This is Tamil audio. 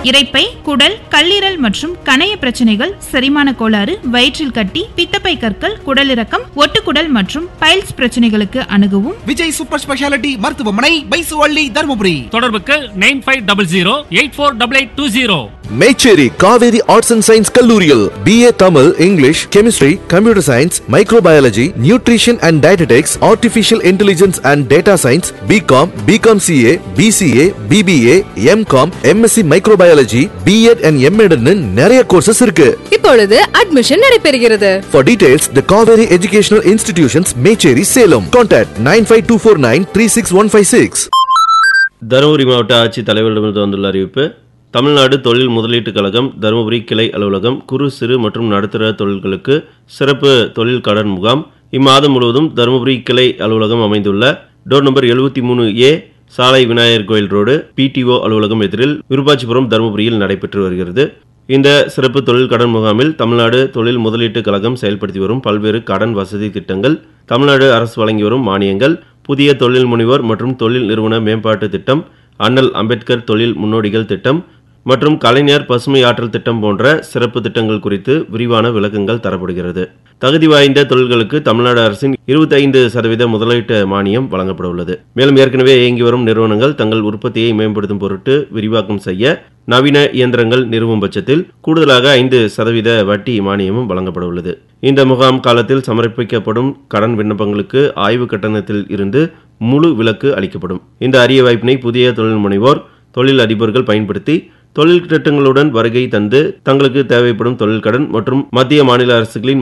இரைப்பை குடல் கல்லீரல் மற்றும் கணைய பிரச்சனைகள் செரிமான கோளாறு வயிற்றில் கட்டி பித்தப்பை கற்கள் குடலிறக்கம் ஒட்டுக்குடல் மற்றும் பைல்ஸ் பிரச்சனைகளுக்கு அணுகவும் விஜய் சூப்பர் ஸ்பெஷாலிட்டி மருத்துவமனை பைசுவள்ளி தருமபுரி தொடர்புக்கு nine five double zero eight four double eight two zero Mecheri Kaveri arts and science கல்லூரியில் BA Tamil English chemistry computer science microbiology nutrition and dietetics artificial intelligence and data science BCom BCom CA BCA BBA MCom MSc microbiology BEd and எம்எட்னு நிறைய கோர்சஸ் இருக்கு இப்பொழுது அட்மிஷன் நடைபெறுகிறது For details, the Kaveri Educational Institutions, Mecheri, Salem. Contact 95249 Dharmapuri மாவட்ட ஆட்சித் தலைவரிடமிருந்து வந்துள்ள அறிவிப்பு தமிழ்நாடு தொழில் முதலீட்டுக் கழகம் தருமபுரி கிளை அலுவலகம் குறு சிறு மற்றும் நடுத்தர தொழில்களுக்கு சிறப்பு தொழில் கடன் முகாம் இம்மாதம் முழுவதும் தருமபுரி கிளை அலுவலகம் அமைந்துள்ள டோர் நம்பர் எழுபத்தி மூணு ஏ சாலை விநாயகர் கோயில் ரோடு பிடிஓ அலுவலகம் எதிரில் விருப்பாச்சிபுரம் தருமபுரியில் நடைபெற்று வருகிறது இந்த சிறப்பு தொழில் கடன் முகாமில் தமிழ்நாடு தொழில் முதலீட்டுக் கழகம் செயல்படுத்தி வரும் பல்வேறு கடன் வசதி திட்டங்கள் தமிழ்நாடு அரசு வழங்கி வரும் மானியங்கள் புதிய தொழில் முனைவோர் மற்றும் தொழில் நிறுவன மேம்பாட்டு திட்டம் அண்ணல் அம்பேத்கர் தொழில் முன்னோடிகள் திட்டம் மற்றும் கலைஞர் பசுமை ஆற்றல் திட்டம் போன்ற சிறப்பு திட்டங்கள் குறித்து விரிவான விளக்கங்கள் தரப்படுகிறது தகுதி வாய்ந்த தொழில்களுக்கு தமிழ்நாடு அரசின் 25% சதவீத முதலீட்டு மானியம் வழங்கப்பட உள்ளது மேலும் ஏற்கனவே இயங்கி வரும் நிறுவனங்கள் தங்கள் உற்பத்தியை மேம்படுத்தும் பொருட்டு விரிவாக்கம் செய்ய நவீன இயந்திரங்கள் நிறுவும் பட்சத்தில் கூடுதலாக ஐந்து சதவீத வட்டி மானியமும் வழங்கப்பட உள்ளது இந்த முகாம் காலத்தில் சமர்ப்பிக்கப்படும் கடன் விண்ணப்பங்களுக்கு ஆய்வு கட்டணத்தில் இருந்து முழு விலக்கு அளிக்கப்படும் இந்த அரிய வாய்ப்பினை புதிய தொழில் முனைவோர் தொழில் அதிபர்கள் பயன்படுத்தி தொழில் திட்டங்களுடன் வருகை தந்து தங்களுக்கு தேவைப்படும் தொழில் கடன் மற்றும் மத்திய மாநில அரசுகளின்